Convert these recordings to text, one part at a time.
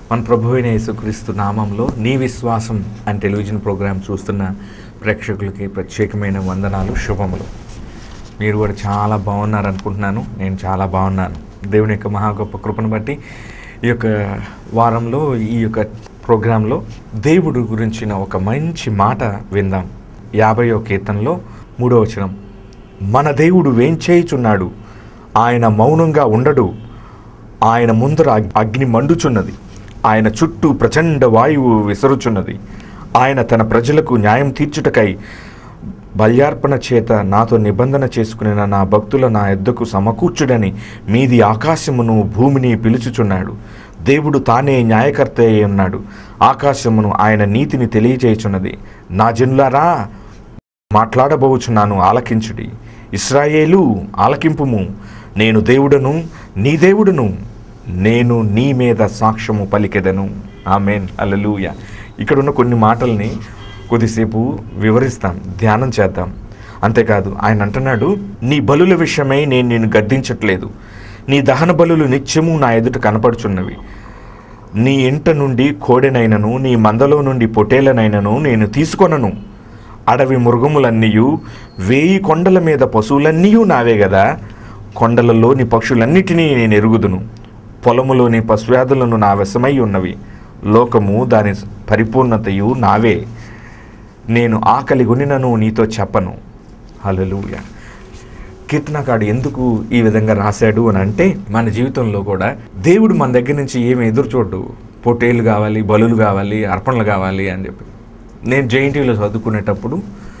మన ప్రభు అయిన యేసుక్రీస్తు నామంలో నీ విశ్వాసం అని టెలివిజన్ ప్రోగ్రాం చూస్తున్న ప్రేక్షకులకి ప్రత్యేకమైన వందనాలు శుభములు మీరు కూడా చాలా బాగున్నారు అనుకుంటున్నాను నేను చాలా బాగున్నాను దేవుని యొక్క మహా గొప్ప కృపను బట్టి ఈ యొక్క వారంలో ఈ యొక్క ప్రోగ్రాంలో దేవుడు గురించిన ఒక మంచి మాట విందాం యాభైయో కీర్తనలో మూడో వచనం మన దేవుడు వేంచేయుచున్నాడు ఆయన మౌనంగా ఉండడు ఆయన ముందర అగ్- అగ్ని మండుచున్నది ఆయన చుట్టూ ప్రచండ వాయువు విసరుచున్నది ఆయన తన ప్రజలకు న్యాయం తీర్చుటకై బల్యార్పణ చేత నాతో నిబంధన చేసుకున్న నా భక్తుల నా ఎద్దకు సమకూర్చుడని మీది ఆకాశమును భూమిని పిలుచుచున్నాడు దేవుడు తానే న్యాయకర్త అయి ఉన్నాడు ఆకాశమును ఆయన నీతిని తెలియజేయుచున్నది నా జనులారా మాట్లాడబోచున్నాను ఆలకించుడి ఇస్రాయేలు ఆలకింపుము నేను దేవుడను నీ దేవుడును నేను నీ మీద సాక్ష్యము పలికెదను ఆమెన్ అల్లెలూయ ఇక్కడ ఉన్న కొన్ని మాటల్ని కొద్దిసేపు వివరిస్తాం ధ్యానం చేద్దాం అంతేకాదు ఆయన అంటున్నాడు నీ బలుల విషయమై నేను నిన్ను గద్దించట్లేదు నీ దహన బలులు నిత్యము నా ఎదుట కనపడుచున్నవి నీ ఇంట నుండి కోడెనైనను నీ మందలో నుండి పొటేలనైనను నేను తీసుకొనను అడవి మృగములన్నీయు వేయి కొండల మీద పశువులన్నీయు నావే కదా కొండలలోని పక్షులన్నిటినీ నేను ఎరుగుదును పొలములోని పశువ్యాధులను నా వశమై ఉన్నవి లోకము దాని పరిపూర్ణతయు నావే నేను ఆకలి కొనినను నీతో చెప్పను హల్లెలూయా కీర్తనకాడు ఎందుకు ఈ విధంగా రాశాడు అని అంటే మన జీవితంలో కూడా దేవుడు మన దగ్గర నుంచి ఏమి ఎదురు చూడ్డు పొట్టేలు కావాలి బలులు కావాలి అర్పణలు కావాలి అని చెప్పి నేను జేఎన్టీలో చదువుకునేటప్పుడు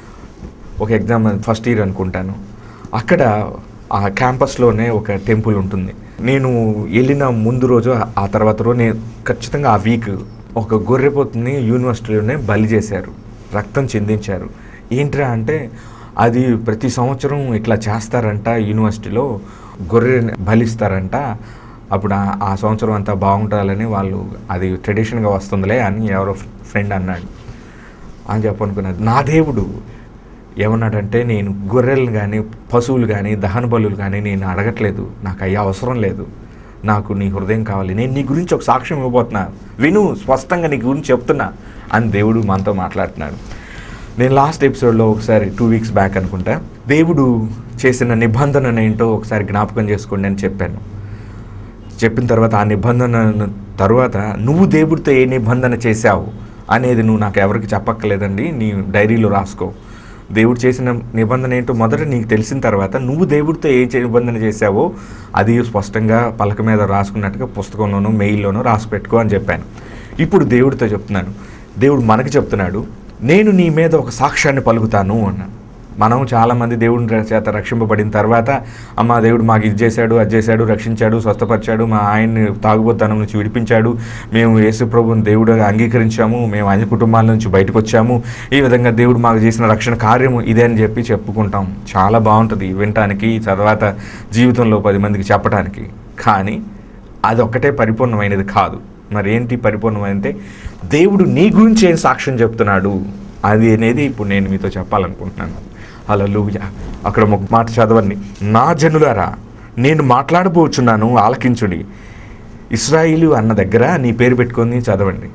ఒక ఎగ్జామ్ ఫస్ట్ ఇయర్ అనుకుంటాను అక్కడ ఆ క్యాంపస్లోనే ఒక టెంపుల్ ఉంటుంది నేను వెళ్ళిన ముందు రోజు ఆ తర్వాత రోజు నేను ఖచ్చితంగా ఆ వీక్ ఒక గొర్రెపోతుని యూనివర్సిటీలోనే బలి చేశారు రక్తం చెందించారు ఏంట్రా అంటే అది ప్రతి సంవత్సరం ఇట్లా చేస్తారంట యూనివర్సిటీలో గొర్రె బలిస్తారంట అప్పుడు ఆ- ఆ సంవత్సరం అంతా బాగుంటాలని వాళ్ళు అది ట్రెడిషన్గా వస్తుందిలే అని ఎవరో ఫ్రెండ్ అన్నాడు అని చెప్పనుకున్నది నా దేవుడు ఏమన్నాడంటే నేను గొర్రెలు కానీ పశువులు కానీ దహన బలులు కానీ నేను అడగట్లేదు నాకు అయ్యే అవసరం లేదు నాకు నీ హృదయం కావాలి నేను నీ గురించి ఒక సాక్ష్యం ఇవ్వబోతున్నా విను స్పష్టంగా నీ గురించి చెప్తున్నా అని దేవుడు మనతో మాట్లాడుతున్నాడు నేను లాస్ట్ ఎపిసోడ్లో ఒకసారి టూ వీక్స్ బ్యాక్ అనుకుంటా దేవుడు చేసిన నిబంధన ఏంటో ఒకసారి జ్ఞాపకం చేసుకోండి అని చెప్పాను చెప్పిన తర్వాత ఆ నిబంధన తర్వాత నువ్వు దేవుడితో ఏ నిబంధన చేశావు అనేది నువ్వు నాకు ఎవరికి చెప్పక్కర్లేదండి నీ డైరీలో రాసుకో దేవుడు చేసిన నిబంధన ఏంటో మొదట నీకు తెలిసిన తర్వాత నువ్వు దేవుడితో ఏ చే- నిబంధన చేశావో అది స్పష్టంగా పలక మీద రాసుకున్నట్టుగా పుస్తకంలోనూ మెయిల్లోనూ రాసి పెట్టుకో అని చెప్పాను ఇప్పుడు దేవుడితో చెప్తున్నాను దేవుడు మనకి చెప్తున్నాడు నేను నీ మీద ఒక సాక్ష్యాన్ని పలుకుతాను అన్నాను మనం చాలామంది దేవుని చేత రక్షింపబడిన తర్వాత అమ్మ దేవుడు మాకు ఇది చేశాడు అది చేశాడు రక్షించాడు స్వస్థపరిచాడు మా ఆయన్ని తాగుబోతనం నుంచి విడిపించాడు మేము యేసు ప్రభుని దేవుడుగా అంగీకరించాము మేము అన్ని కుటుంబాల నుంచి బయటకు వచ్చాము ఈ విధంగా దేవుడు మాకు చేసిన రక్షణ కార్యము ఇదే అని చెప్పి చెప్పుకుంటాం చాలా బాగుంటుంది వినటానికి తర్వాత జీవితంలో పది మందికి చెప్పడానికి కానీ అది ఒక్కటే పరిపూర్ణమైనది కాదు మరి ఏంటి పరిపూర్ణమైనది దేవుడు నీ గురించి ఏం సాక్ష్యం చెప్తున్నాడు అది అనేది ఇప్పుడు నేను మీతో చెప్పాలనుకుంటున్నాను హల్లెలూయా అక్కడ ఒక మాట చదవండి నా జనులారా నేను మాట్లాడబోచున్నాను ఆలకించుడి ఇస్రాయిలు అన్న దగ్గర నీ పేరు పెట్టుకొని చదవండి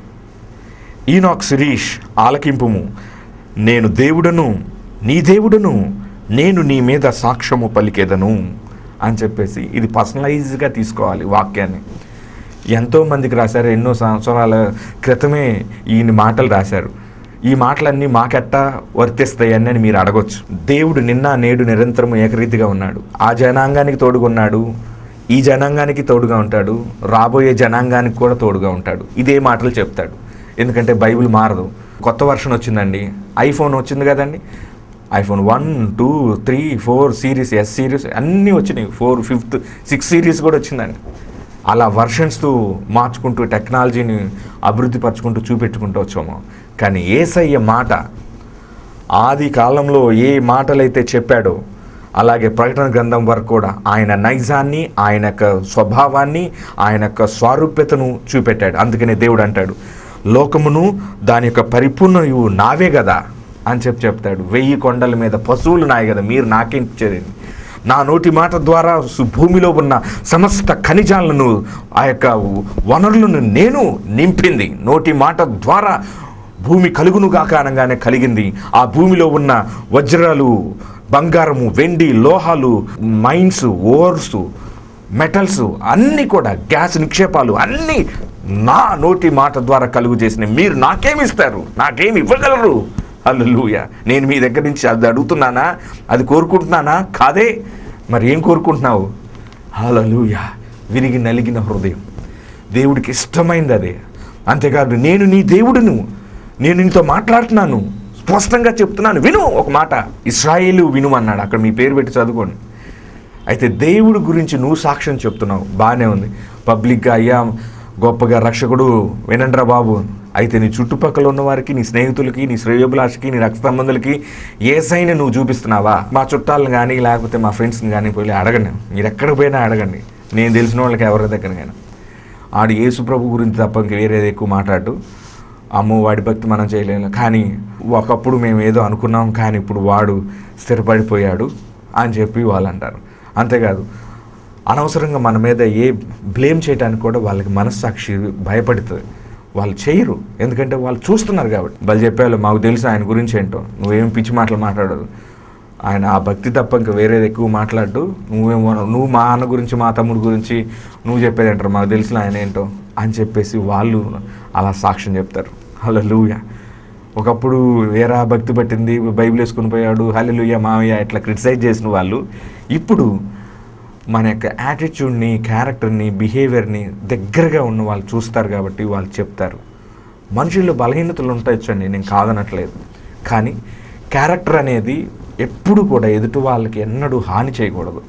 ఈనాక్ శిరీష్ ఆలకింపుము నేను దేవుడను నీ దేవుడను నేను నీ మీద సాక్ష్యము పలికేదను అని చెప్పేసి ఇది పర్సనలైజ్గా తీసుకోవాలి వాక్యాన్ని ఎంతో మందికి రాశారు ఎన్నో సంవత్సరాల క్రితమే ఈ మాటలు రాశారు ఈ మాటలన్నీ మాకెట్టా వర్తిస్తాయని అని మీరు అడగొచ్చు దేవుడు నిన్న నేడు నిరంతరము ఏకరీతిగా ఉన్నాడు ఆ జనాంగానికి తోడుగా ఉన్నాడు ఈ జనాంగానికి తోడుగా ఉంటాడు రాబోయే జనాంగానికి కూడా తోడుగా ఉంటాడు ఇదే మాటలు చెప్తాడు ఎందుకంటే బైబిల్ మారదు కొత్త వర్షన్ వచ్చిందండి ఐఫోన్ వచ్చింది కదండి iPhone one two three four series S series అన్నీ వచ్చినాయి ఫోర్ ఫిఫ్త్ సిక్స్ సిరీస్ కూడా వచ్చిందండి అలా వర్షన్స్తో మార్చుకుంటూ టెక్నాలజీని అభివృద్ధి పరచుకుంటూ చూపెట్టుకుంటూ వచ్చాము కానీ ఏసయ్య మాట ఆది కాలంలో ఏ మాటలైతే చెప్పాడో అలాగే ప్రకటన గ్రంథం వరకు కూడా ఆయన నైజాన్ని ఆయన యొక్క స్వభావాన్ని ఆయన యొక్క స్వారూప్యతను చూపెట్టాడు అందుకనే దేవుడు అంటాడు లోకమును దాని యొక్క పరిపూర్ణయు నావే కదా అని చెప్పి చెప్తాడు వెయ్యి కొండల మీద పశువులు నాయి కదా మీరు నాకేం ఇచ్చేది నా నోటి మాట ద్వారా సు- భూమిలో ఉన్న సమస్త ఖనిజాలను ఆ యొక్క వనరులను నేను నింపింది నోటి మాట ద్వారా భూమి కలుగును గాక అనగానే కలిగింది ఆ భూమిలో ఉన్న వజ్రాలు బంగారము వెండి లోహాలు మైన్స్ ఓర్స్ మెటల్స్ అన్నీ కూడా గ్యాస్ నిక్షేపాలు అన్నీ నా నోటి మాట ద్వారా కలుగు చేసిన మీరు నాకేమి ఇస్తారు నాకేమి ఇవ్వగలరు హల్లెలూయ నేను మీ దగ్గర నుంచి అది అడుగుతున్నానా అది కోరుకుంటున్నానా కాదే మరి ఏం కోరుకుంటున్నావు హల్లెలూయ విరిగి నలిగిన హృదయం దేవుడికి ఇష్టమైంది అదే అంతేకాదు నేను నీ దేవుడును నేను నీతో మాట్లాడుతున్నాను స్పష్టంగా చెప్తున్నాను విను ఒక మాట ఇస్రాయేలు విను అన్నాడు అక్కడ మీ పేరు పెట్టి చదువుకోండి అయితే దేవుడి గురించి నువ్వు సాక్ష్యం చెప్తున్నావు బాగానే ఉంది పబ్లిక్గా అయ్యా గొప్పగా రక్షకుడు వినండ్రా బాబు అయితే నీ చుట్టుపక్కల ఉన్న వారికి నీ స్నేహితులకి నీ శ్రేయోభిలాషకి నీ రక్త సంబంధులకి ఏ సైన్ నువ్వు చూపిస్తున్నావా మా చుట్టాలను కానీ లేకపోతే మా ఫ్రెండ్స్ని కానీ పోయి అడగండి మీరు ఎక్కడికి పోయినా అడగండి నేను తెలిసిన వాళ్ళకి ఎవరి దగ్గరకైనా ఆడు యేసు ప్రభు గురించి తప్ప ఇంక వేరేది ఎక్కువ మాట్లాడు అమ్మో వాడి భక్తి మనం చేయలేము కానీ ఒకప్పుడు మేము ఏదో అనుకున్నాం కానీ ఇప్పుడు వాడు స్థిరపడిపోయాడు అని చెప్పి వాళ్ళు అంటారు అంతేకాదు అనవసరంగా మన మీద ఏ బ్లేమ్ చేయడానికి కూడా వాళ్ళకి మనస్సాక్షి భయపడుతుంది వాళ్ళు చేయరు ఎందుకంటే వాళ్ళు చూస్తున్నారు కాబట్టి వాళ్ళు చెప్పారు మాకు తెలుసు ఆయన గురించి ఏంటో నువ్వేం పిచ్చి మాటలు మాట్లాడదు ఆయన ఆ భక్తి తప్ప ఇంకా వేరేది ఎక్కువ మాట్లాడు నువ్వేమో నువ్వు మా అన్న గురించి మా తమ్ముడు గురించి నువ్వు చెప్పేది అంటారు మాకు తెలిసిన ఆయన ఏంటో అని చెప్పేసి వాళ్ళు అలా సాక్ష్యం చెప్తారు హలో లూయ ఒకప్పుడు వేరా భక్తి పట్టింది బైబిల్ వేసుకుని పోయాడు హల్లెలూయా మావయ్య ఇట్లా క్రిటిసైజ్ చేసిన వాళ్ళు ఇప్పుడు మన యొక్క యాటిట్యూడ్ని క్యారెక్టర్ని బిహేవియర్ని దగ్గరగా ఉన్న వాళ్ళు చూస్తారు కాబట్టి వాళ్ళు చెప్తారు మనుషుల్లో బలహీనతలు ఉంటాయచ్చండి నేను కాదనట్లేదు కానీ క్యారెక్టర్ అనేది ఎప్పుడు కూడా ఎదుటి వాళ్ళకి ఎన్నడూ హాని చేయకూడదు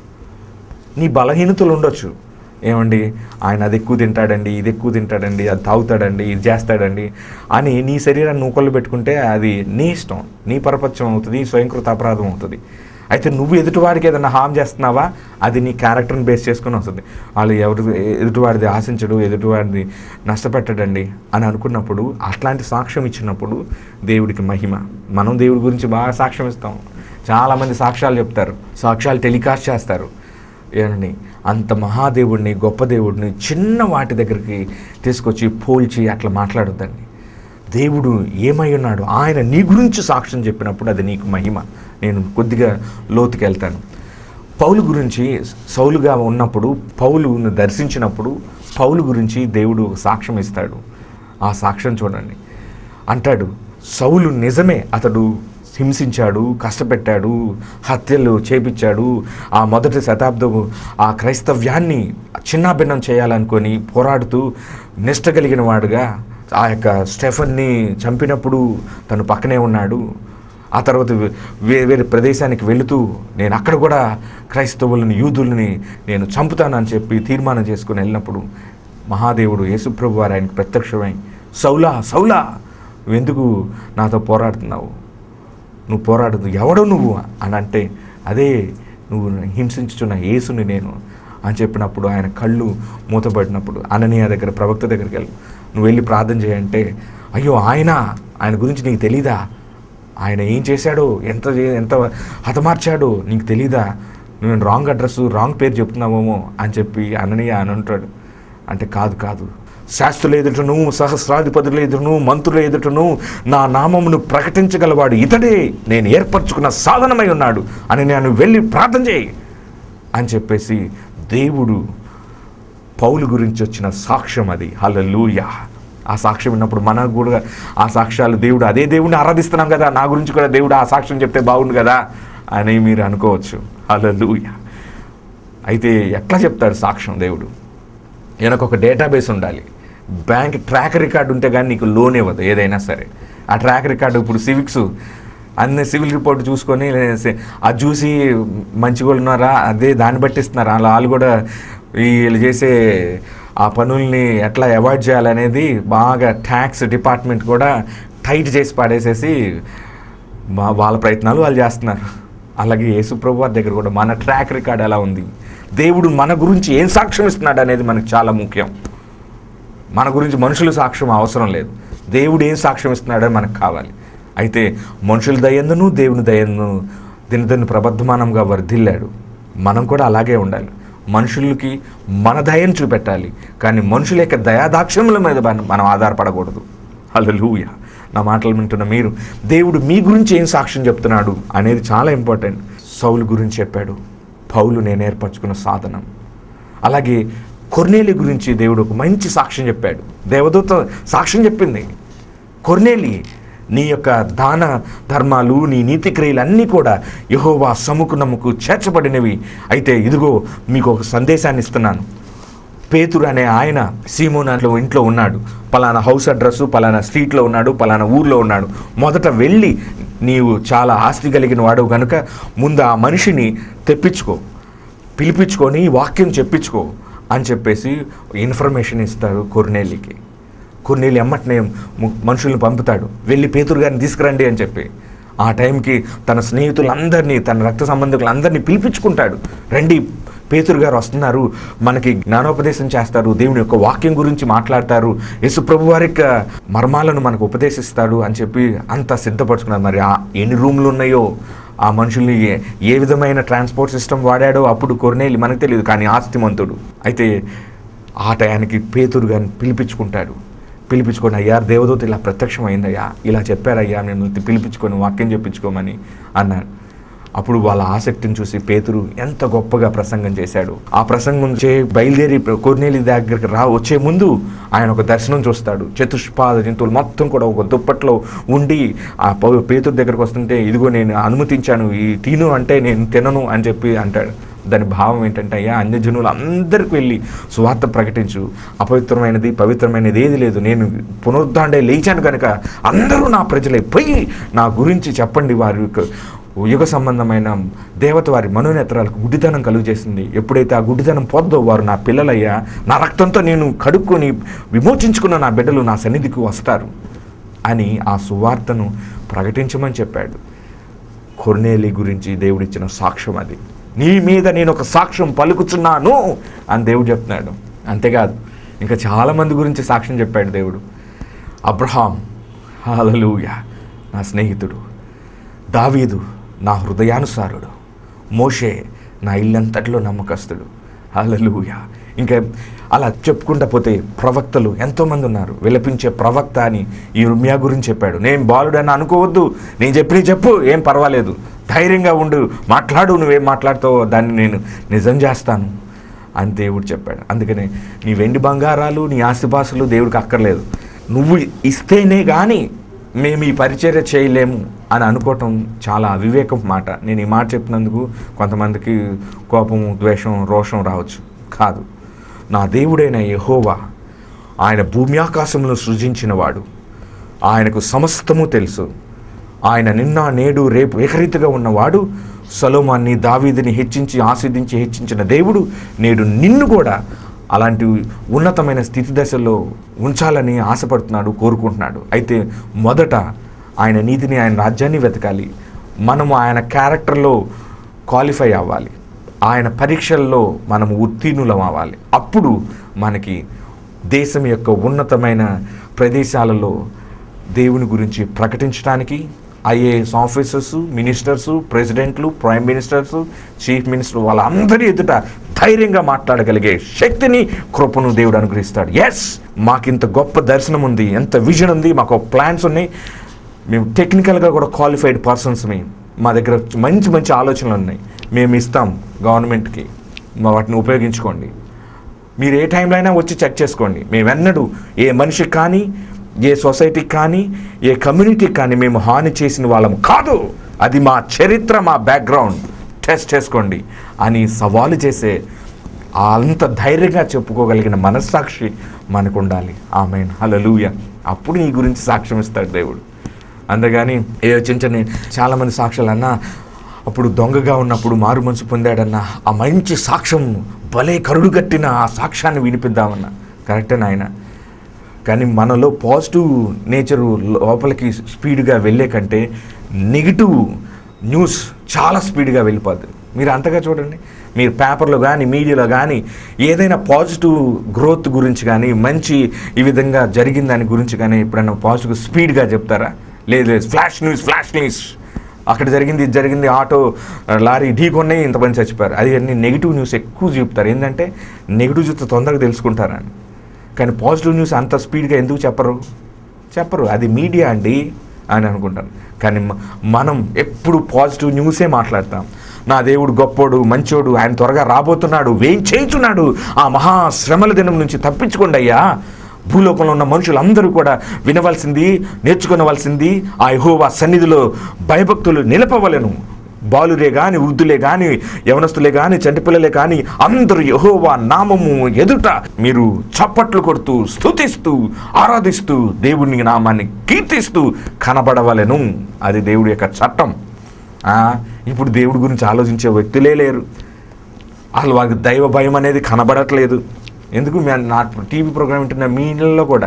నీ బలహీనతలు ఉండొచ్చు ఏమండి ఆయన అది ఎక్కువ తింటాడండి ఇది ఎక్కువ తింటాడండి అది తాగుతాడండి ఇది చేస్తాడండి అని నీ శరీరాన్ని నూకలు పెట్టుకుంటే అది నీ ఇష్టం నీ పరపత్యం అవుతుంది స్వయంకృత అపరాధం అవుతుంది అయితే నువ్వు ఎదుటివాడికి ఏదైనా హామ్ చేస్తున్నావా అది నీ క్యారెక్టర్ని బేస్ చేసుకుని వస్తుంది వాళ్ళు ఎవరు ఎదుటివాడిది ఆశించడు ఎదుటివాడిది నష్టపెట్టడండి అని అనుకున్నప్పుడు అట్లాంటి సాక్ష్యం ఇచ్చినప్పుడు దేవుడికి మహిమ మనం దేవుడి గురించి బాగా సాక్ష్యం ఇస్తాం చాలామంది సాక్ష్యాలు చెప్తారు సాక్ష్యాలు టెలికాస్ట్ చేస్తారు ఏమండి అంత మహాదేవుడిని గొప్ప దేవుడిని చిన్న వాటి దగ్గరికి తీసుకొచ్చి పోల్చి అట్లా మాట్లాడొద్దండి దేవుడు ఏమై ఉన్నాడు ఆయన నీ గురించి సాక్ష్యం చెప్పినప్పుడు అది నీకు మహిమ నేను కొద్దిగా లోతుకి వెళ్తాను పౌలు గురించి సౌలుగా ఉన్నప్పుడు పౌలును దర్శించినప్పుడు పౌలు గురించి దేవుడు సాక్ష్యం ఇస్తాడు ఆ సాక్ష్యం చూడండి అంటాడు సౌలు నిజమే అతడు హింసించాడు కష్టపెట్టాడు హత్యలు చేపించాడు ఆ మొదటి శతాబ్దము ఆ క్రైస్తవ్యాన్ని చిన్నాభిన్నం చేయాలనుకొని పోరాడుతూ నిష్ట కలిగిన వాడుగా ఆ యొక్క స్టెఫన్ని చంపినప్పుడు తను పక్కనే ఉన్నాడు ఆ తర్వాత వేరే వేరే ప్రదేశానికి వెళుతూ నేను అక్కడ కూడా క్రైస్తవులను యూదుల్ని నేను చంపుతానని చెప్పి తీర్మానం చేసుకుని వెళ్ళినప్పుడు మహాదేవుడు యేసుప్రభు వారు ఆయనకు ప్రత్యక్షమై సౌలా సౌలా నువ్వెందుకు నాతో పోరాడుతున్నావు నువ్వు పోరాడదు ఎవడు నువ్వు అని అంటే అదే నువ్వు హింసించుచున్న యేసుని నేను అని చెప్పినప్పుడు ఆయన కళ్ళు మూతపడినప్పుడు అననీయ దగ్గర ప్రవక్త దగ్గరికి వెళ్ళి నువ్వు వెళ్ళి ప్రార్థన చేయంటే అయ్యో ఆయన ఆయన గురించి నీకు తెలీదా ఆయన ఏం చేశాడో ఎంత చే- ఎంత హతమార్చాడో నీకు తెలీదా నువ్వు రాంగ్ అడ్రస్ రాంగ్ పేరు చెప్తున్నావేమో అని చెప్పి అననీయ అని అంటాడు అంటే కాదు కాదు శాస్త్రుల ఎదుటను సహస్రాధిపతుల ఎదుటను మంత్రుల ఎదుటను నా నామమును ప్రకటించగలవాడు ఇతడే నేను ఏర్పరచుకున్న సాధనమై ఉన్నాడు అని నేను వెళ్ళి ప్రార్థన చేయి అని చెప్పేసి దేవుడు పౌలు గురించి వచ్చిన సాక్ష్యం అది హల్లెలూయా ఆ సాక్ష్యం విన్నప్పుడు మనకు కూడా ఆ సాక్ష్యాలు దేవుడు అదే దేవుడిని ఆరాధిస్తున్నాం కదా నా గురించి కూడా దేవుడు ఆ సాక్ష్యం చెప్తే బాగుండు కదా అని మీరు అనుకోవచ్చు హల్లెలూయా అయితే ఎట్లా చెప్తాడు సాక్ష్యం దేవుడు ఈయనకు ఒక డేటాబేస్ ఉండాలి బ్యాంక్ ట్రాక్ రికార్డు ఉంటే కానీ నీకు లోన్ ఇవ్వదు ఏదైనా సరే ఆ ట్రాక్ రికార్డు ఇప్పుడు సివిక్స్ అన్ని సివిల్ రిపోర్ట్ చూసుకొని సే- అది చూసి మంచిగా ఉన్నారా అదే దాన్ని బట్టి ఇస్తున్నారు అలా వాళ్ళు కూడా వీళ్ళు చేసే ఆ పనుల్ని ఎట్లా అవాయిడ్ చేయాలనేది బాగా ట్యాక్స్ డిపార్ట్మెంట్ కూడా టైట్ చేసి పడేసేసి మా వాళ్ళ ప్రయత్నాలు వాళ్ళు చేస్తున్నారు అలాగే యేసుప్రభు వారి దగ్గర కూడా మన ట్రాక్ రికార్డ్ ఎలా ఉంది దేవుడు మన గురించి ఏం సాక్ష్యం ఇస్తున్నాడు అనేది మనకు చాలా ముఖ్యం మన గురించి మనుషుల సాక్ష్యం అవసరం లేదు దేవుడు ఏం సాక్ష్యం ఇస్తున్నాడని మనకు కావాలి అయితే మనుషుల దయందును దేవుని దయందును దినదిన ప్రబద్ధమానంగా వర్ధిల్లాడు మనం కూడా అలాగే ఉండాలి మనుషులకి మన దయను చూపెట్టాలి కానీ మనుషుల యొక్క దయాదాక్షముల మీద మన- మనం ఆధారపడకూడదు హల్లెలూయా నా మాటలు వింటున్న మీరు దేవుడు మీ గురించి ఏం సాక్ష్యం చెప్తున్నాడు అనేది చాలా ఇంపార్టెంట్ సౌలు గురించి చెప్పాడు పౌలు నేను ఏర్పరచుకున్న సాధనం అలాగే కొర్నేలి గురించి దేవుడు ఒక మంచి సాక్ష్యం చెప్పాడు దేవదూత సాక్ష్యం చెప్పింది కొర్నేలి నీ యొక్క దాన ధర్మాలు నీ నీతి క్రియలు అన్నీ కూడా యహోవా సముకునముకు చేర్చబడినవి అయితే ఇదిగో మీకు ఒక సందేశాన్ని ఇస్తున్నాను పేతురు అనే ఆయన సీమోనాలో ఇంట్లో ఉన్నాడు పలానా హౌస్ అడ్రస్ పలానా స్ట్రీట్లో ఉన్నాడు పలానా ఊర్లో ఉన్నాడు మొదట వెళ్ళి నీవు చాలా ఆస్తి కలిగిన వాడు కనుక ముందు ఆ మనిషిని తెప్పించుకో పిలిపించుకొని వాక్యం చెప్పించుకో అని చెప్పేసి ఇన్ఫర్మేషన్ ఇస్తాడు కొర్నేలికి కొర్నేలి ఎమ్మటనే ము- మనుషుల్ని పంపుతాడు వెళ్ళి పేతురు గారిని తీసుకురండి అని చెప్పి ఆ టైంకి తన స్నేహితులందరినీ తన రక్త సంబంధికులందరినీ పిలిపించుకుంటాడు రండి పేతురు గారు వస్తున్నారు మనకి జ్ఞానోపదేశం చేస్తారు దేవుని యొక్క వాక్యం గురించి మాట్లాడతారు యేసు ప్రభు వారి యొక్క మర్మాలను మనకు ఉపదేశిస్తాడు అని చెప్పి అంతా సిద్ధపరచుకున్నారు మరి ఆ ఎన్ని రూమ్లు ఉన్నాయో ఆ మనుషుల్ని ఏ- ఏ విధమైన ట్రాన్స్పోర్ట్ సిస్టమ్ వాడాడో అప్పుడు కొర్నేలి మనకు తెలియదు కానీ ఆస్తిమంతుడు అయితే ఆ టయానికి పేతురు గారిని పిలిపించుకుంటాడు పిలిపించుకొని అయ్యా దేవదూత ఇలా ప్రత్యక్షం అయిందయ్యా ఇలా చెప్పారయ్యా మిమ్మల్ని పిలిపించుకొని వాక్యం చెప్పించుకోమని అన్నాడు అప్పుడు వాళ్ళ ఆసక్తిని చూసి పేతురు ఎంత గొప్పగా ప్రసంగం చేశాడు ఆ ప్రసంగం చే బయలుదేరి కొర్నేలి దగ్గరికి రా వచ్చే ముందు ఆయన ఒక దర్శనం చూస్తాడు చతుష్పాద జంతువులు మొత్తం కూడా ఒక దుప్పట్లో ఉండి ఆ పౌ- పేతురు దగ్గరకు వస్తుంటే ఇదిగో నేను అనుమతించాను ఈ తిను అంటే నేను తినను అని చెప్పి అంటాడు దాని భావం ఏంటంటే అయ్యా అన్యజనులు అందరికి వెళ్ళి సువార్త ప్రకటించు అపవిత్రమైనది పవిత్రమైనది ఏది లేదు నేను పునరుద్ధాండే లేచాను కనుక అందరూ నా ప్రజలే పోయి నా గురించి చెప్పండి వారి యొక్క యుగ సంబంధమైన దేవత వారి మనోనేత్రాలకు గుడ్డితనం కలుగు చేసింది ఎప్పుడైతే ఆ గుడ్డితనం పోద్దో వారు నా పిల్లలయ్యా నా రక్తంతో నేను కడుక్కొని విమోచించుకున్న నా బిడ్డలు నా సన్నిధికి వస్తారు అని ఆ సువార్తను ప్రకటించమని చెప్పాడు కొర్నేలి గురించి దేవుడిచ్చిన సాక్ష్యం అది నీ మీద నేను ఒక సాక్ష్యం పలుకుచున్నాను అని దేవుడు చెప్తున్నాడు అంతేకాదు ఇంకా చాలామంది గురించి సాక్ష్యం చెప్పాడు దేవుడు అబ్రహాం హాలలుయ నా స్నేహితుడు దావీదు నా హృదయానుసారుడు మోషే నా ఇల్లంతట్లో నమ్మకస్తుడు హాలలుయ ఇంకా అలా చెప్పుకుంటా పోతే ప్రవక్తలు ఎంతోమంది ఉన్నారు విలపించే ప్రవక్త అని ఈ రుమ్యా గురించి చెప్పాడు నేను బాలుడని అనుకోవద్దు నేను చెప్పిన చెప్పు ఏం పర్వాలేదు ధైర్యంగా ఉండు మాట్లాడు నువ్వేం మాట్లాడుతావో దాన్ని నేను నిజం చేస్తాను అని దేవుడు చెప్పాడు అందుకనే నీ వెండి బంగారాలు నీ ఆస్తిపాసులు దేవుడికి అక్కర్లేదు నువ్వు ఇస్తేనే కానీ మేము ఈ పరిచర్య చేయలేము అని అనుకోవటం చాలా అవివేకం మాట నేను ఈ మాట చెప్పినందుకు కొంతమందికి కోపం ద్వేషం రోషం రావచ్చు కాదు నా దేవుడైన యెహోవా ఆయన భూమి ఆకాశములను సృజించినవాడు ఆయనకు సమస్తము తెలుసు ఆయన నిన్న నేడు రేపు ఏకరీతిగా ఉన్నవాడు సలోమాన్ని దావీదిని హెచ్చించి ఆస్వాదించి హెచ్చించిన దేవుడు నేడు నిన్ను కూడా అలాంటి ఉన్నతమైన స్థితి దశల్లో ఉంచాలని ఆశపడుతున్నాడు కోరుకుంటున్నాడు అయితే మొదట ఆయన నీతిని ఆయన రాజ్యాన్ని వెతకాలి మనము ఆయన క్యారెక్టర్లో క్వాలిఫై అవ్వాలి ఆయన పరీక్షల్లో మనము ఉత్తీర్ణులం అవ్వాలి అప్పుడు మనకి దేశం యొక్క ఉన్నతమైన ప్రదేశాలలో దేవుని గురించి ప్రకటించడానికి ఐఏఎస్ ఆఫీసర్స్ మినిస్టర్స్ ప్రెసిడెంట్లు ప్రైమ్ మినిస్టర్స్ చీఫ్ మినిస్టర్ వాళ్ళందరి ఎదుట ధైర్యంగా మాట్లాడగలిగే శక్తిని కృపను దేవుడు అనుగ్రహిస్తాడు ఎస్ మాకింత గొప్ప దర్శనం ఉంది ఎంత విజన్ ఉంది మాకు ప్లాన్స్ ఉన్నాయి మేము టెక్నికల్గా కూడా క్వాలిఫైడ్ పర్సన్స్ మేము మా దగ్గర మంచి మంచి ఆలోచనలు ఉన్నాయి మేము ఇస్తాం గవర్నమెంట్కి మా వాటిని ఉపయోగించుకోండి మీరు ఏ టైంలో అయినా వచ్చి చెక్ చేసుకోండి మేమెన్నడూ ఏ మనిషికి కానీ ఏ సొసైటీకి కానీ ఏ కమ్యూనిటీకి కానీ మేము హాని చేసిన వాళ్ళము కాదు అది మా చరిత్ర మా బ్యాక్గ్రౌండ్ టెస్ట్ చేసుకోండి అని సవాలు చేసే అంత ధైర్యంగా చెప్పుకోగలిగిన మనస్సాక్షి మనకు ఉండాలి ఆమెన్ హలలుయ అప్పుడు నీ గురించి సాక్ష్యం ఇస్తాడు దేవుడు అందుకని ఏ చించని చాలామంది సాక్ష్యాలు అన్నా అప్పుడు దొంగగా ఉన్నప్పుడు మారు మనసు పొందాడన్న ఆ మంచి సాక్ష్యం భలే కరుడు కట్టిన ఆ సాక్ష్యాన్ని వినిపిద్దామన్న కరెక్టే నాయన కానీ మనలో పాజిటివ్ నేచరు లోపలికి స్పీడ్గా వెళ్ళే కంటే నెగిటివ్ న్యూస్ చాలా స్పీడ్గా వెళ్ళిపోద్ది మీరు అంతగా చూడండి మీరు పేపర్లో కానీ మీడియాలో కానీ ఏదైనా పాజిటివ్ గ్రోత్ గురించి కానీ మంచి ఈ విధంగా జరిగిన దాని గురించి కానీ ఎప్పుడైనా పాజిటివ్ స్పీడ్గా చెప్తారా లేదు లేదు ఫ్లాష్ న్యూస్ ఫ్లాష్ న్యూస్ అక్కడ జరిగింది ఇది జరిగింది ఆటో లారీ ఢీ కొన్నాయి ఇంతమంది చచ్చిపోయారు అది అన్ని నెగిటివ్ న్యూస్ ఎక్కువ చూపుతారు ఏంటంటే నెగిటివ్ చూస్తే తొందరగా తెలుసుకుంటారని కానీ పాజిటివ్ న్యూస్ అంత స్పీడ్గా ఎందుకు చెప్పరు చెప్పరు అది మీడియా అండి అని అనుకుంటాను కానీ మ- మనం ఎప్పుడు పాజిటివ్ న్యూసే మాట్లాడతాం నా దేవుడు గొప్పోడు మంచోడు ఆయన త్వరగా రాబోతున్నాడు వేం చేయించున్నాడు ఆ మహా శ్రమల దినం నుంచి తప్పించుకోండి అయ్యా భూలోకంలో ఉన్న మనుషులందరూ కూడా వినవలసింది నేర్చుకునవలసింది ఆ యెహోవా సన్నిధిలో భయభక్తులు నిలపవలను బాలురే గాని వృద్ధులే గాని యవనస్తులే గాని చంటిపిల్లలే గాని అందరూ యెహోవా నామము ఎదుట మీరు చప్పట్లు కొడుతూ స్తుతిస్తూ ఆరాధిస్తూ దేవుని నామాన్ని కీర్తిస్తూ కనబడవలెను అది దేవుడి యొక్క చట్టం ఆ, ఇప్పుడు దేవుడి గురించి ఆలోచించే వ్యక్తులే లేరు అసలు వాళ్ళకి దైవ భయం అనేది కనబడట్లేదు ఎందుకు మే- నా టీవీ ప్రోగ్రామ్ వింటున్న మీ ఇళ్ళల్లో కూడా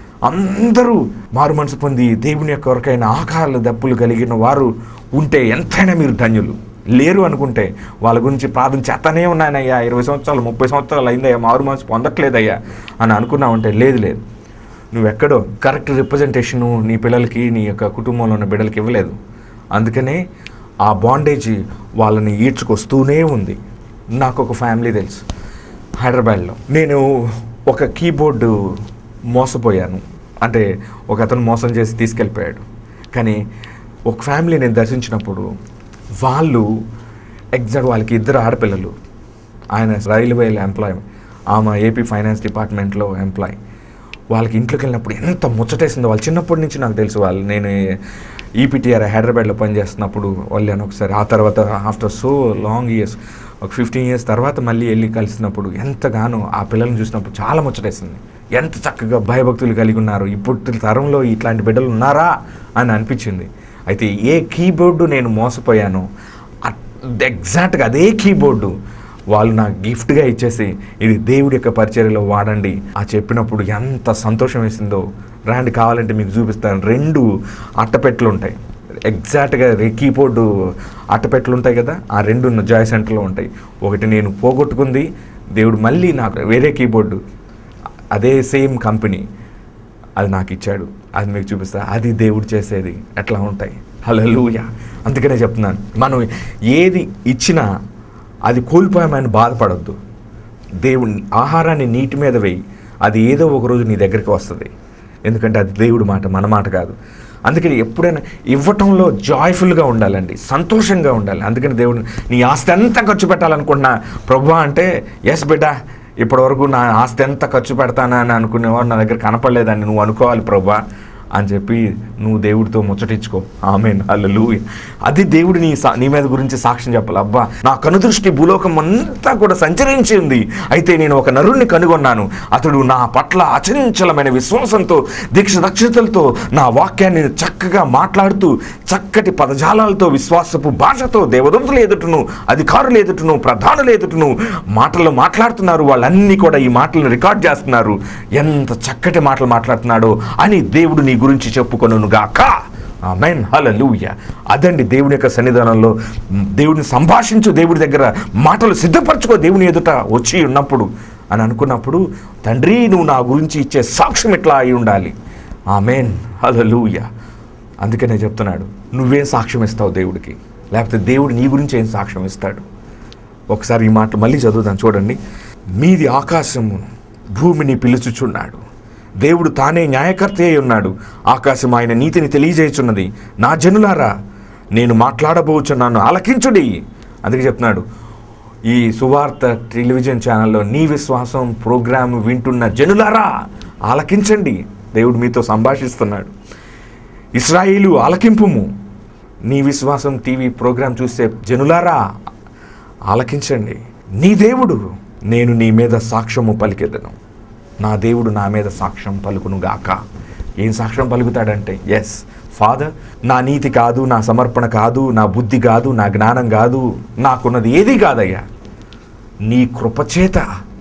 అందరూ మారు మనసు పొంది దేవుని యొక్క కొరకైన ఆకారాలు దప్పులు కలిగిన వారు ఉంటే ఎంతైనా మీరు ధన్యులు లేరు అనుకుంటే వాళ్ళ గురించి ప్రార్థన చేస్తూనే ఉన్నానయ్యా ఇరవై సంవత్సరాలు ముప్పై సంవత్సరాలు అయిందయ్యా మారు మనసు పొందట్లేదయ్యా అని అనుకున్నావంటే లేదు లేదు నువ్వెక్కడో కరెక్ట్ రిప్రజెంటేషను నీ పిల్లలకి నీ యొక్క కుటుంబంలో ఉన్న బిడ్డలకి ఇవ్వలేదు అందుకనే ఆ బాండేజ్ వాళ్ళని ఈడ్చుకొస్తూనే ఉంది నాకు ఒక ఫ్యామిలీ తెలుసు హైదరాబాద్లో నేను ఒక కీబోర్డు మోసపోయాను అంటే ఒక అతను మోసం చేసి తీసుకెళ్ళిపోయాడు కానీ ఒక ఫ్యామిలీ నేను దర్శించినప్పుడు వాళ్ళు ఎగ్జాక్ట్ వాళ్ళకి ఇద్దరు ఆడపిల్లలు ఆయన రైల్వేలో ఎంప్లాయ్ ఆమె ఏపీ ఫైనాన్స్ డిపార్ట్మెంట్లో ఎంప్లాయ్ వాళ్ళకి ఇంట్లోకి వెళ్ళినప్పుడు ఎంత ముచ్చటేసిందో వాళ్ళు చిన్నప్పటి నుంచి నాకు తెలుసు వాళ్ళు నేను ఈపీటీఆర్ హైదరాబాద్లో పనిచేస్తున్నప్పుడు వెళ్ళాను ఒకసారి ఆ తర్వాత ఆఫ్టర్ సో లాంగ్ ఇయర్స్ ఒక ఫిఫ్టీన్ ఇయర్స్ తర్వాత మళ్ళీ వెళ్ళి కలిసినప్పుడు ఎంతగానో ఆ పిల్లల్ని చూసినప్పుడు చాలా ముచ్చటేసింది ఎంత చక్కగా భయభక్తులు కలిగి ఉన్నారు ఇప్పుడు తరంలో ఇట్లాంటి బిడ్డలు ఉన్నారా అని అనిపించింది అయితే ఏ కీబోర్డు నేను మోసపోయానో ఎగ్జాక్ట్గా అదే కీబోర్డు వాళ్ళు నాకు గిఫ్ట్గా ఇచ్చేసి ఇది దేవుడి యొక్క పరిచర్యలో వాడండి ఆ చెప్పినప్పుడు ఎంత సంతోషం వేసిందో రాండి కావాలంటే మీకు చూపిస్తాను రెండు అట్టపెట్టెలు ఉంటాయి ఎగ్జాక్ట్గా కీబోర్డు అట్టపెట్టెలు ఉంటాయి కదా ఆ రెండు జాయ్ సెంటర్లో ఉంటాయి ఒకటి నేను పోగొట్టుకుంది దేవుడు మళ్ళీ నాకు వేరే కీబోర్డు అదే సేమ్ కంపెనీ అది నాకు ఇచ్చాడు అది మీకు చూపిస్తా అది దేవుడు చేసేది ఎట్లా ఉంటాయి హల్లెలూయ అందుకనే చెప్తున్నాను మనం ఏది ఇచ్చినా అది కోల్పోయామని బాధపడొద్దు దేవుని ఆహారాన్ని నీటి మీద వేయి అది ఏదో ఒక రోజు నీ దగ్గరికి వస్తుంది ఎందుకంటే అది దేవుడి మాట మన మాట కాదు అందుకని ఎప్పుడైనా ఇవ్వటంలో జాయ్ఫుల్గా ఉండాలండి సంతోషంగా ఉండాలి అందుకని దేవుడు నీ ఆస్తి ఎంత ఖర్చు పెట్టాలనుకుంటున్నా ప్రభు అంటే ఎస్ బిడ్డ ఇప్పటివరకు నా ఆస్తి ఎంత ఖర్చు పెడతానా అని అనుకునేవాడు నా దగ్గర కనపడలేదని నువ్వు అనుకోవాలి ప్రభా అని చెప్పి నువ్వు దేవుడితో ముచ్చటించుకో ఆమెన్ అల్లలు అది దేవుడు నీ సా- నీ మీద గురించి సాక్ష్యం చెప్పాలి అబ్బా నా కనుదృష్టి భూలోకం అంతా కూడా సంచరించి ఉంది అయితే నేను ఒక నరుణ్ణి కనుగొన్నాను అతడు నా పట్ల అచంచలమైన విశ్వాసంతో దీక్ష దక్షతలతో నా వాక్యాన్ని చక్కగా మాట్లాడుతూ చక్కటి పదజాలాలతో విశ్వాసపు భాషతో దేవదూతల ఎదుటను అధికారుల ఎదుటను ప్రధానుల ఎదుటను మాటలు మాట్లాడుతున్నారు వాళ్ళన్నీ కూడా ఈ మాటలను రికార్డ్ చేస్తున్నారు ఎంత చక్కటి మాటలు మాట్లాడుతున్నాడో అని దేవుడు నీ గురించి చెప్పుకొనుగాక గాక ఆమెన్ హల్లెలూయా అదండి దేవుని యొక్క సన్నిధానంలో మ్, దేవుడిని సంభాషించు దేవుడి దగ్గర మాటలు సిద్ధపరచుకో దేవుని ఎదుట వచ్చి ఉన్నప్పుడు అని అనుకున్నప్పుడు తండ్రి నువ్వు నా గురించి ఇచ్చే సాక్ష్యం ఎట్లా అయి ఉండాలి ఆమెన్ హల్లెలూయా అందుకనే చెప్తున్నాడు నువ్వేం సాక్ష్యం ఇస్తావు దేవుడికి లేకపోతే దేవుడు నీ గురించి ఏం సాక్ష్యం ఇస్తాడు ఒకసారి ఈ మాట మళ్ళీ చదువుదాం చూడండి మీది ఆకాశము భూమిని పిలుచుచున్నాడు దేవుడు తానే న్యాయకర్త అయి ఉన్నాడు ఆకాశం ఆయన నీతిని తెలియజేయుచున్నది నా జనులారా నేను మాట్లాడబోచున్నాను ఆలకించుడి అందుకే చెప్తున్నాడు ఈ సువార్త టెలివిజన్ ఛానల్లో నీ విశ్వాసం ప్రోగ్రాం వింటున్న జనులారా ఆలకించండి దేవుడు మీతో సంభాషిస్తున్నాడు ఇస్రాయిలు ఆలకింపుము నీ విశ్వాసం టీవీ ప్రోగ్రాం చూసే జనులారా ఆలకించండి నీ దేవుడు నేను నీ మీద సాక్ష్యము పలికెదను నా దేవుడు నా మీద సాక్ష్యం పలుకును గాక ఏం సాక్ష్యం పలుకుతాడంటే ఎస్ ఫాదర్ నా నీతి కాదు నా సమర్పణ కాదు నా బుద్ధి కాదు నా జ్ఞానం కాదు నాకున్నది ఏది కాదయ్యా నీ కృపచేత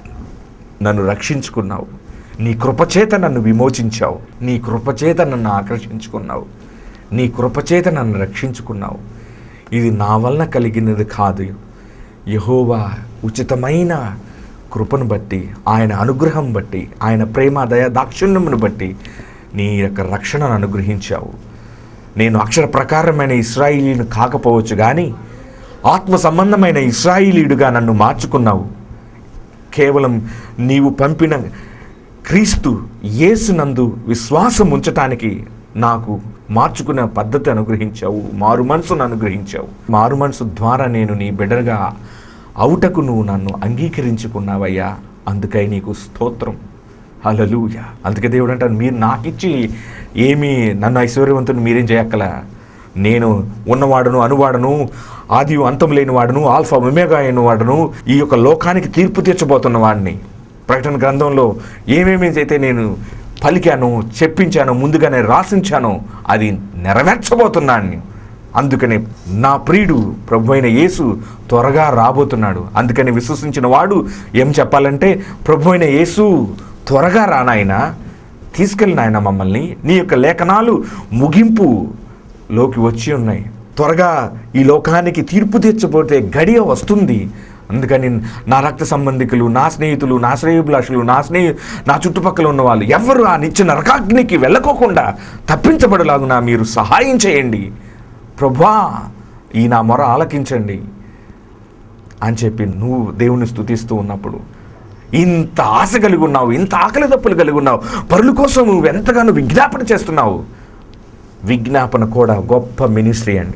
నన్ను రక్షించుకున్నావు నీ కృపచేత నన్ను విమోచించావు నీ కృపచేత నన్ను ఆకర్షించుకున్నావు నీ కృపచేత నన్ను రక్షించుకున్నావు ఇది నా వలన కలిగినది కాదు యహోవా ఉచితమైన కృపను బట్టి ఆయన అనుగ్రహం బట్టి ఆయన ప్రేమ దయ దాక్షిణ్యమును బట్టి నీ యొక్క రక్షణను అనుగ్రహించావు నేను అక్షర ప్రకారమైన ఇస్రాయిలీని కాకపోవచ్చు కానీ ఆత్మ సంబంధమైన ఇస్రాయిలీయుడుగా నన్ను మార్చుకున్నావు కేవలం నీవు పంపిన క్రీస్తు యేసునందు విశ్వాసం ఉంచటానికి నాకు మార్చుకునే పద్ధతి అనుగ్రహించావు మారు మనసును అనుగ్రహించావు మారు మనసు ద్వారా నేను నీ బిడ్డగా అవుటకు నువ్వు నన్ను అంగీకరించుకున్నావయ్యా అందుకై నీకు స్తోత్రం హలలుయ అందుకే దేవుడు అంటాను మీరు నాకిచ్చి ఏమీ నన్ను ఐశ్వర్యవంతుని మీరేం చేయక్కల నేను ఉన్నవాడను అనువాడను ఆది అంతం లేని వాడను ఆల్ఫా ఒమేగా అయిన వాడను ఈ యొక్క లోకానికి తీర్పు తీర్చబోతున్న వాడిని ప్రకటన గ్రంథంలో ఏమేమి అయితే నేను పలికాను చెప్పించాను ముందుగానే రాసించాను అది నెరవేర్చబోతున్నాను అందుకని నా ప్రియుడు ప్రభు అయిన యేసు త్వరగా రాబోతున్నాడు అందుకని విశ్వసించిన వాడు ఏం చెప్పాలంటే ప్రభు అయిన యేసు త్వరగా రానాయన తీసుకెళ్ళిన ఆయన మమ్మల్ని నీ యొక్క లేఖనాలు ముగింపు లోకి వచ్చి ఉన్నాయి త్వరగా ఈ లోకానికి తీర్పు తీర్చబోతే గడియ వస్తుంది అందుకని నా రక్త సంబంధికులు నా స్నేహితులు నా శ్రేయభిలాషులు నా స్నేహి నా చుట్టుపక్కల ఉన్న వాళ్ళు ఎవరు ఆ నిత్య నరకాగ్నికి వెళ్ళకోకుండా తప్పించబడలాగునా మీరు సహాయం చేయండి ప్రభా ఈ నా మొర ఆలకించండి అని చెప్పి నువ్వు దేవుని స్తుతిస్తూ ఉన్నప్పుడు ఇంత ఆశ కలిగి ఉన్నావు ఇంత ఆకలి దప్పులు కలిగి ఉన్నావు పరుల కోసం నువ్వు ఎంతగానో విజ్ఞాపన చేస్తున్నావు విజ్ఞాపన కూడా గొప్ప మినిస్ట్రీ అండి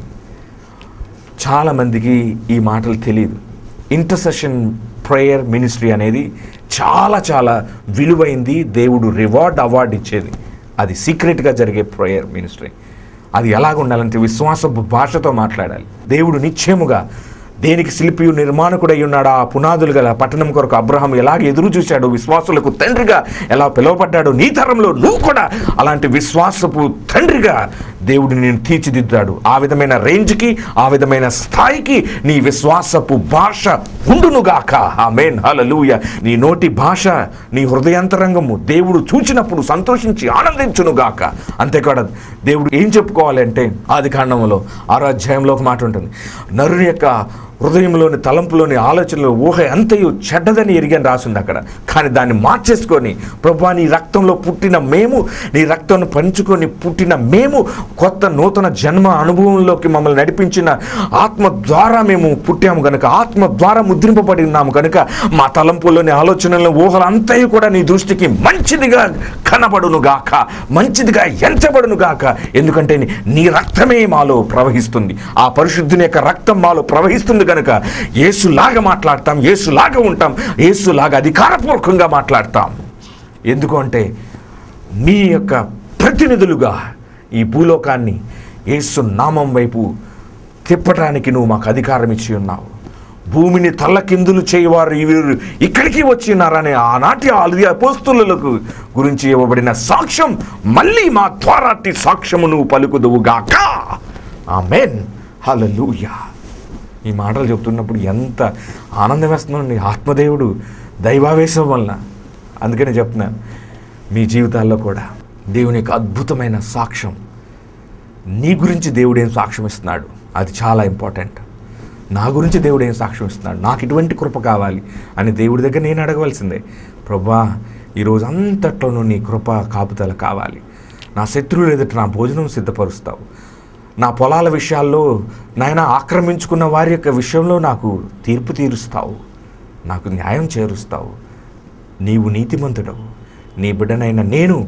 చాలామందికి ఈ మాటలు తెలియదు ఇంటర్సెషన్ ప్రేయర్ మినిస్ట్రీ అనేది చాలా చాలా విలువైంది దేవుడు రివార్డ్ అవార్డు ఇచ్చేది అది సీక్రెట్గా జరిగే ప్రేయర్ మినిస్ట్రీ అది ఎలాగ ఉండాలంటే విశ్వాస భాషతో మాట్లాడాలి దేవుడు నిశ్చయముగా దేనికి శిల్పియు నిర్మాణకుడై ఉన్నాడు ఆ పునాదులు గల పట్టణం కొరకు అబ్రహం ఎలాగ ఎదురు చూశాడు విశ్వాసులకు తండ్రిగా ఎలా పిలువపడ్డాడు నీ తరంలో నువ్వు కూడా అలాంటి విశ్వాసపు తండ్రిగా దేవుడు నేను తీర్చిదిద్దాడు ఆ విధమైన రేంజ్కి ఆ విధమైన స్థాయికి నీ విశ్వాసపు భాష ఉండునుగాక ఆ మేన్ హలలుయ నీ నోటి భాష నీ హృదయాంతరంగము దేవుడు చూచినప్పుడు సంతోషించి ఆనందించునుగాక అంతేకాదు దేవుడు ఏం చెప్పుకోవాలంటే ఆది కాండంలో ఆరో అధ్యాయంలో ఒక మాట ఉంటుంది నరుని యొక్క హృదయంలోని తలంపులోని ఆలోచనలో ఊహ ఎంతయో చెడ్డదని ఎరిగని రాసింది అక్కడ కానీ దాన్ని మార్చేసుకొని ప్రభా నీ రక్తంలో పుట్టిన మేము నీ రక్తాన్ని పంచుకొని పుట్టిన మేము కొత్త నూతన జన్మ అనుభవంలోకి మమ్మల్ని నడిపించిన ఆత్మ ద్వారా మేము పుట్టాము కనుక ఆత్మ ద్వారా ముద్రింపబడి ఉన్నాము కనుక మా తలంపుల్లోని ఆలోచనలు ఊహలు అంతయు కూడా నీ దృష్టికి మంచిదిగా కనబడును గాక మంచిదిగా ఎంచబడును గాక ఎందుకంటే నీ- నీ రక్తమే మాలో ప్రవహిస్తుంది ఆ పరిశుద్ధుని యొక్క రక్తం మాలో ప్రవహిస్తుంది కనుక యేసులాగా మాట్లాడతాం యేసులాగా ఉంటాం యేసులాగా అధికారపూర్వకంగా మాట్లాడతాం ఎందుకు అంటే నీ యొక్క ప్రతినిధులుగా ఈ భూలోకాన్ని యేసు నామం వైపు తిప్పటానికి నువ్వు మాకు అధికారం ఇచ్చి ఉన్నావు భూమిని తల్లకిందులు చేయవారు వీరు ఇక్కడికి వచ్చి ఉన్నారని ఆనాటి ఆది అపోస్తులకు గురించి ఇవ్వబడిన సాక్ష్యం మళ్ళీ మా ద్వారాటి సాక్ష్యము నువ్వు పలుకుదువుగాక ఆమెన్ హల్లెలూయా ఈ మాటలు చెప్తున్నప్పుడు ఎంత ఆనందం వేస్తుందండి ఆత్మదేవుడు దైవావేశం వలన అందుకనే చెప్తున్నాను మీ జీవితాల్లో కూడా దేవుని యొక్క అద్భుతమైన సాక్ష్యం నీ గురించి దేవుడు ఏం సాక్ష్యం ఇస్తున్నాడు అది చాలా ఇంపార్టెంట్ నా గురించి దేవుడు ఏం సాక్ష్యం ఇస్తున్నాడు నాకు ఇటువంటి కృప కావాలి అని దేవుడి దగ్గర నేను అడగవలసిందే ప్రభా ఈరోజు అంతట్లోనూ నీ కృప కాపుదల కావాలి నా శత్రువులు ఎదుట నా భోజనం సిద్ధపరుస్తావు నా పొలాల విషయాల్లో నాయన ఆక్రమించుకున్న వారి యొక్క విషయంలో నాకు తీర్పు తీరుస్తావు నాకు న్యాయం చేరుస్తావు నీవు నీతిమంతుడవు నీ బిడ్డనైన నేను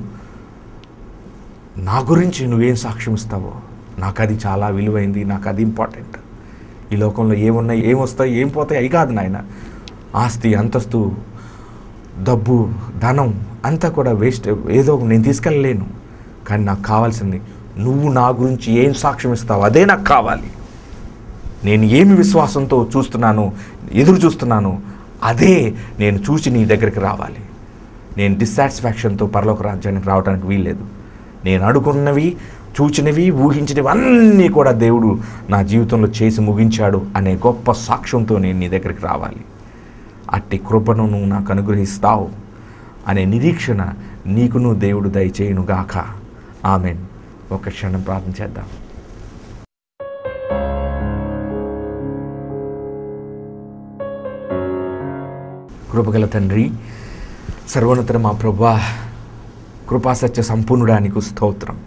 నా గురించి నువ్వేం సాక్ష్యం ఇస్తావో నాకు అది చాలా విలువైంది నాకు అది ఇంపార్టెంట్ ఈ లోకంలో ఏమున్నాయి ఏం వస్తాయి ఏం పోతాయి అవి కాదు నాయన ఆస్తి అంతస్తు డబ్బు ధనం అంతా కూడా వేస్ట్ ఏదో ఒక నేను తీసుకెళ్ళలేను కానీ నాకు కావాల్సింది నువ్వు నా గురించి ఏం సాక్ష్యం ఇస్తావు అదే నాకు కావాలి నేను ఏమి విశ్వాసంతో చూస్తున్నాను ఎదురు చూస్తున్నాను అదే నేను చూసి నీ దగ్గరికి రావాలి నేను డిస్సాటిస్ఫాక్షన్తో పరలోక రాజ్యానికి రావడానికి వీల్లేదు నేను అడుగున్నవి చూచినవి ఊహించినవి అన్నీ కూడా దేవుడు నా జీవితంలో చేసి ముగించాడు అనే గొప్ప సాక్ష్యంతో నేను నీ దగ్గరికి రావాలి అట్టి కృపను నువ్వు నాకు అనుగ్రహిస్తావు అనే నిరీక్షణ నీకును దేవుడు దయచేయునుగాక ఆమెన్ ఒక క్షణం ప్రార్థన చేద్దాం కృపగల తండ్రి సర్వోన్నత మా ప్రభా కృపాసత్య సంపూర్ణుడానికి స్తోత్రం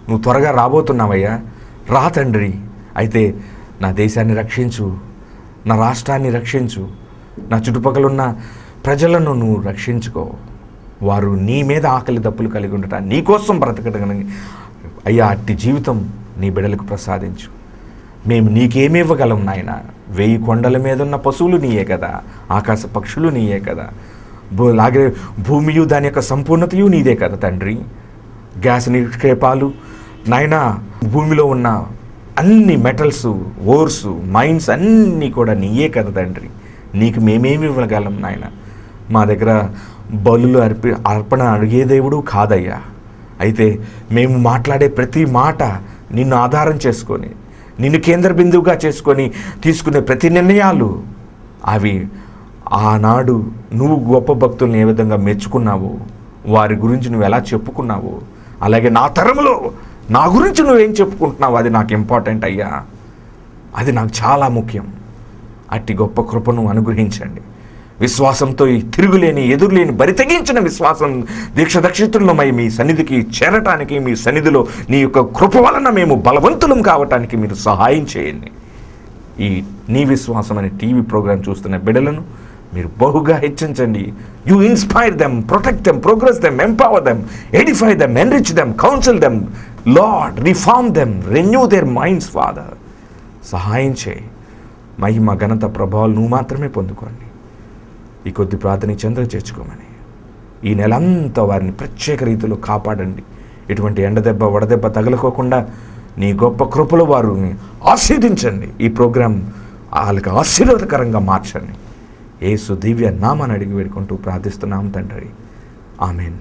నువ్వు త్వరగా రాబోతున్నావయ్యా రా తండ్రి అయితే నా దేశాన్ని రక్షించు నా రాష్ట్రాన్ని రక్షించు నా చుట్టుపక్కల ఉన్న ప్రజలను నువ్వు రక్షించుకో వారు నీ మీద ఆకలి దప్పులు కలిగి ఉండట నీ కోసం బ్రతకడం అయ్యా అట్టి జీవితం నీ బిడలకు ప్రసాదించు మేము నీకేమివ్వగలం నాయన వెయ్యి కొండల మీద ఉన్న పశువులు నీయే కదా ఆకాశ పక్షులు నీయే కదా భూ అలాగే భూమియు దాని యొక్క సంపూర్ణతయు నీదే కదా తండ్రి గ్యాస్ నిక్షేపాలు నాయన భూమిలో ఉన్న అన్ని మెటల్స్ ఓర్స్ మైన్స్ అన్నీ కూడా నీయే కదా తండ్రి నీకు మేమేమి ఇవ్వగలం నాయన మా దగ్గర బలులు అర్పి అర్పణ అడిగే దేవుడు కాదయ్యా అయితే మేము మాట్లాడే ప్రతి మాట నిన్ను ఆధారం చేసుకొని నిన్ను కేంద్ర బిందువుగా చేసుకొని తీసుకునే ప్రతి నిర్ణయాలు అవి ఆనాడు నువ్వు గొప్ప భక్తుల్ని ఏ విధంగా మెచ్చుకున్నావో వారి గురించి నువ్వు ఎలా చెప్పుకున్నావో అలాగే నా తరంలో నా గురించి నువ్వేం చెప్పుకుంటున్నావు అది నాకు ఇంపార్టెంట్ అయ్యా అది నాకు చాలా ముఖ్యం అట్టి గొప్ప కృపను అనుగ్రహించండి విశ్వాసంతో ఈ తిరుగులేని ఎదురులేని బరి తెగించిన విశ్వాసం దీక్ష దక్షితులమై మీ సన్నిధికి చేరటానికి మీ సన్నిధిలో నీ యొక్క కృప వలన మేము బలవంతులం కావటానికి మీరు సహాయం చేయండి ఈ నీ విశ్వాసం అనే టీవీ ప్రోగ్రాం చూస్తున్న బిడ్డలను మీరు బహుగా హెచ్చించండి you inspire them protect them progress them empower them edify them enrich them counsel them Lord reform them renew their minds father సహాయం చేయి మహిమ ఘనత ప్రభావాలు నువ్వు మాత్రమే పొందుకోండి ఈ కొద్ది ప్రార్థన చెంద్ర చేర్చుకోమని ఈ నెలంతా వారిని ప్రత్యేక రీతిలో కాపాడండి ఎటువంటి ఎండదెబ్బ వడదెబ్బ తగలకోకుండా నీ గొప్ప కృపలో వారిని ఆశీర్దించండి ఈ ప్రోగ్రాం వాళ్ళకి ఆశీర్వాదకరంగా మార్చండి ఏసు దివ్య నామాన్ని అడిగి వేడుకుంటూ ప్రార్థిస్తున్నాం తండ్రి amen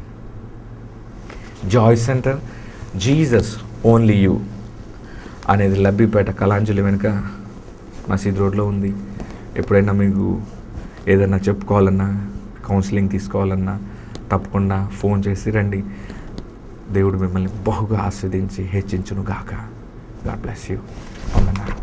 joy centre Jesus only you అనేది లబ్బిపేట కళాంజలి వెనుక మసీద్ రోడ్లో ఉంది ఎప్పుడైనా మీకు ఏదైనా చెప్పుకోవాలన్నా కౌన్సిలింగ్ తీసుకోవాలన్నా తప్పకుండా ఫోన్ చేసి రండి దేవుడు మిమ్మల్ని బహుగా ఆస్వాదించి హెచ్చించును గాక గాడ్ బ్లెస్ యూ వందనాలు